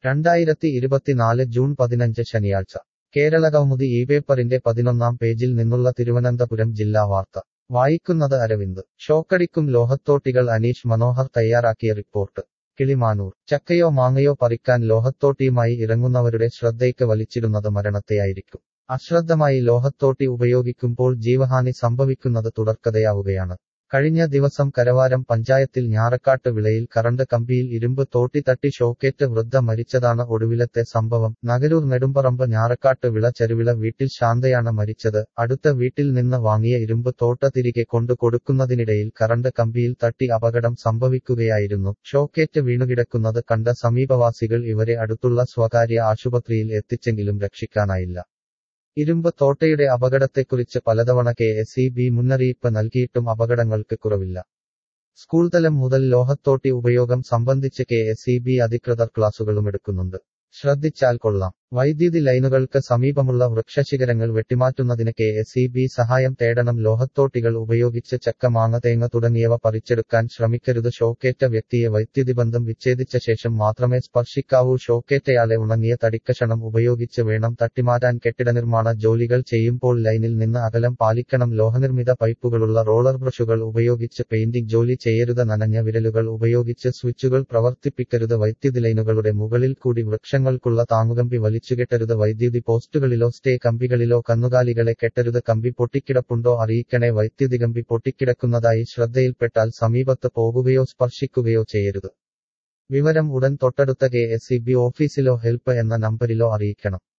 രണ്ടായിരത്തി ഇരുപത്തിനാല് ജൂൺ പതിനഞ്ച് ശനിയാഴ്ച കേരളകൗമുദി ഈ പേപ്പറിന്റെ പതിനൊന്നാം പേജിൽ നിന്നുള്ള തിരുവനന്തപുരം ജില്ലാ വാർത്ത വായിക്കുന്നത് അരവിന്ദ് ഷോക്കടിക്കും ലോഹത്തോട്ടികൾ അനീഷ് മനോഹർ തയ്യാറാക്കിയ റിപ്പോർട്ട് കിളിമാനൂർ ചക്കയോ മാങ്ങയോ പറിക്കാൻ ലോഹത്തോട്ടിയുമായി ഇറങ്ങുന്നവരുടെ ശ്രദ്ധയ്ക്ക് വലിച്ചിടുന്നത് മരണത്തെയായിരിക്കും അശ്രദ്ധമായി ലോഹത്തോട്ടി ഉപയോഗിക്കുമ്പോൾ ജീവഹാനി സംഭവിക്കുന്നത് തുടർക്കഥയാവുകയാണ് കഴിഞ്ഞ ദിവസം കരവാരം പഞ്ചായത്തിൽ ഞാറക്കാട്ട് വിളയിൽ കറണ്ട് കമ്പിയിൽ ഇരുമ്പ് തോട്ടി തട്ടി ഷോക്കേറ്റ് വൃദ്ധ മരിച്ചതാണ് ഒടുവിലത്തെ സംഭവം നഗരൂർ നെടുമ്പറമ്പ് ഞാറക്കാട്ട് വിള ചരുവിള വീട്ടിൽ ശാന്തയാണ് മരിച്ചത് അടുത്ത വീട്ടിൽ നിന്ന് വാങ്ങിയ ഇരുമ്പ് തോട്ട തിരികെ കൊണ്ടു കൊടുക്കുന്നതിനിടയിൽ കറണ്ട് കമ്പിയിൽ തട്ടി അപകടം സംഭവിക്കുകയായിരുന്നു ഷോക്കേറ്റ് വീണുകിടക്കുന്നത് കണ്ട സമീപവാസികൾ ഇവരെ അടുത്തുള്ള സ്വകാര്യ ആശുപത്രിയിൽ എത്തിച്ചെങ്കിലും രക്ഷിക്കാനായില്ല ഇരുമ്പ് തോട്ടയുടെ അപകടത്തെക്കുറിച്ച് പലതവണ കെ എസ് ഇ ബി മുന്നറിയിപ്പ് നൽകിയിട്ടും അപകടങ്ങൾക്ക് കുറവില്ല സ്കൂൾ തലം മുതൽ ലോഹത്തോട്ടി ഉപയോഗം സംബന്ധിച്ച് കെ എസ് ഇ ബി അധികൃതർ ക്ലാസുകളും എടുക്കുന്നുണ്ട് ശ്രദ്ധിച്ചാൽ കൊള്ളാം വൈദ്യുതി ലൈനുകൾക്ക് സമീപമുള്ള വൃക്ഷശിഖരങ്ങൾ വെട്ടിമാറ്റുന്നതിന് കെ എസ് ഇ ബി സഹായം തേടണം ലോഹത്തോട്ടികൾ ഉപയോഗിച്ച് ചക്ക മാങ്ങ തേങ്ങ തുടങ്ങിയവ പറിച്ചെടുക്കാൻ ശ്രമിക്കരുത് ഷോക്കേറ്റ വ്യക്തിയെ വൈദ്യുതി ബന്ധം വിച്ഛേദിച്ച ശേഷം മാത്രമേ സ്പർശിക്കാവൂ ഷോക്കേറ്റയാളെ ഉണങ്ങിയ തടിക്കഷണം ഉപയോഗിച്ച് വേണം തട്ടിമാറ്റാൻ കെട്ടിട നിർമ്മാണ ജോലികൾ ചെയ്യുമ്പോൾ ലൈനിൽ നിന്ന് അകലം പാലിക്കണം ലോഹനിർമ്മിത പൈപ്പുകളുള്ള റോളർ ബ്രഷുകൾ ഉപയോഗിച്ച് പെയിന്റിംഗ് ജോലി ചെയ്യരുത് നനഞ്ഞ വിരലുകൾ ഉപയോഗിച്ച് സ്വിച്ചുകൾ പ്രവർത്തിപ്പിക്കരുത് വൈദ്യുതി ലൈനുകളുടെ മുകളിൽ കൂടി വൃക്ഷങ്ങൾക്കുള്ള താങ്ങുകമ്പി വലിച്ചുകെട്ടരുത് വൈദ്യുതി പോസ്റ്റുകളിലോ സ്റ്റേ കമ്പികളിലോ കന്നുകാലികളെ കെട്ടരുത് കമ്പി പൊട്ടിക്കിടപ്പുണ്ടോ അറിയിക്കണേ വൈദ്യുതി കമ്പി പൊട്ടിക്കിടക്കുന്നതായി ശ്രദ്ധയിൽപ്പെട്ടാൽ സമീപത്ത് പോകുകയോ സ്പർശിക്കുകയോ ചെയ്യരുത് വിവരം ഉടൻ തൊട്ടടുത്ത കെ എസ് ഓഫീസിലോ ഹെൽപ്പ് എന്ന നമ്പരിലോ അറിയിക്കണം